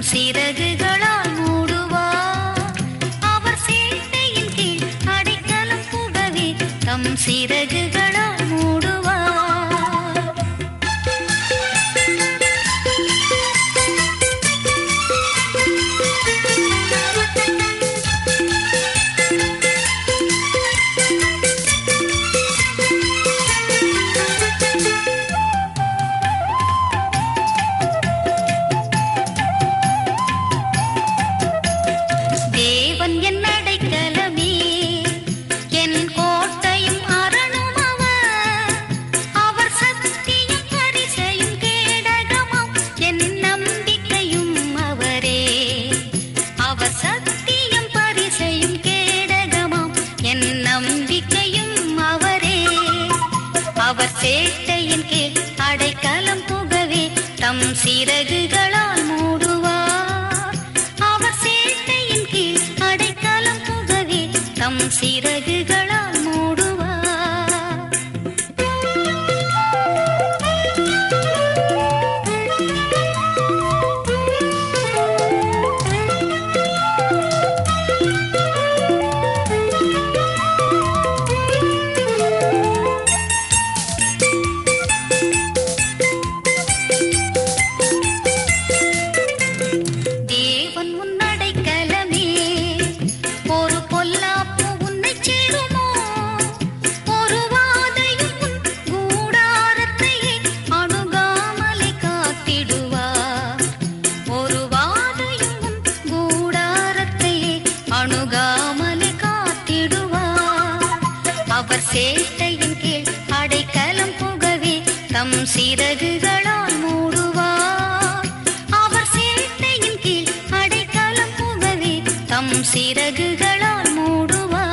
சிறகுகளால் மூடுவார் அவர் சேட்டையின் கீழ் அடைக்கலம் புகவே தம் சிறகுகளால் மூடுவார் தேவன் என் அடைக்கலமே என் கோட்டையும் அரணும் அவர் அவர் சக்தியும் பரிசையும் கேடகமும் என் நம்பிக்கையும் அவரே அவர் சக்தியும் பரிசையும் கேடகமும் என் நம்பிக்கையும் அவரே அவர் சேட்டையின் கீழ் அடைக்கலம் புகவே தம் சிறகுகளால் மூடுவார் அவர் சேட்டையின் கீழ் அடைக்கலம் புகவே தம் சிறகுகளால் மூடுவார் தேவன் உன் அடைக்கலமே ஒரு பொல்லாப்பு உன்னை சேருமோ ஒரு வாதையும் உன் கூடாரத்தையே அணுகாமலே காத்திடுவார் ஒரு வாதையும் உன் கூடாரத்தையே அணுகாமலே காத்திடுவார் அவர் சேட்டையின் கீழ் அடைக்கலம் புகவே தம் சிறகுகளால் மூடுவார் அவர் சேட்டையின் கீழ் அடைக்கலம் புகவே தம் சிறகுகளால் மூடுவார்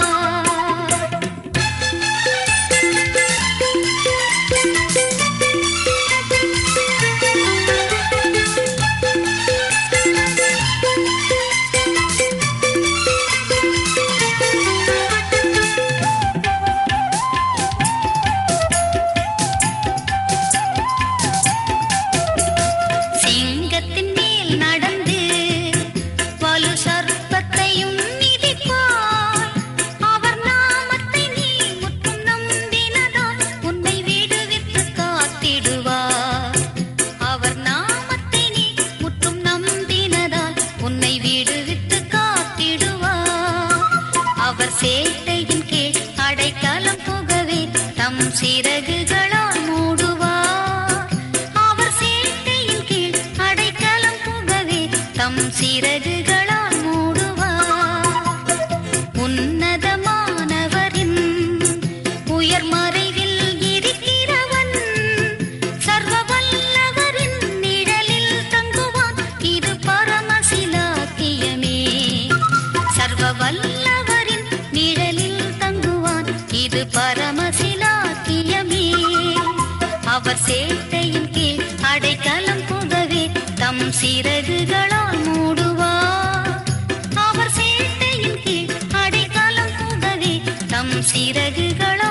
சிங்கத்தின் மேல் நடந்து வலு சர்ப்பத்தையும் மிதிப்பார் அவர் நாமத்தை நீ முற்றும் நம்பினதால் உன்னை விடுவித்து காத்திடுவார் அவர் நாமத்தை நீ முற்றும் நம்பினதால் உன்னை விடுவித்து காத்திடுவார் அவர் சேட்டையின் கீழ் அடைக்கலம் புகவே தம் சிறகுகளால் மூடுவார் அவர் சேட்டையின் கீழ் அடைக்கலம் புகவே தம் சிறகுகளால் மூடுவார் உன்னதமானவரின் உயர் மறைவில் இருக்கிறவன் சர்வ வல்லவரின் நிழலில் தங்குவான் இது பரமசிலாக்கியமே சர்வ வல்லவரின் நிழலில் தங்குவான் இது பரமசிலாக்கியமே அவர் சேட்டையின் கீழ் அடைக்கலம் புகவே தம் சிறகுகளால் மூடுவார் அவர் சேட்டையின் கீழ் அடைக்கலம் புகவே தம் சிறகுகளால்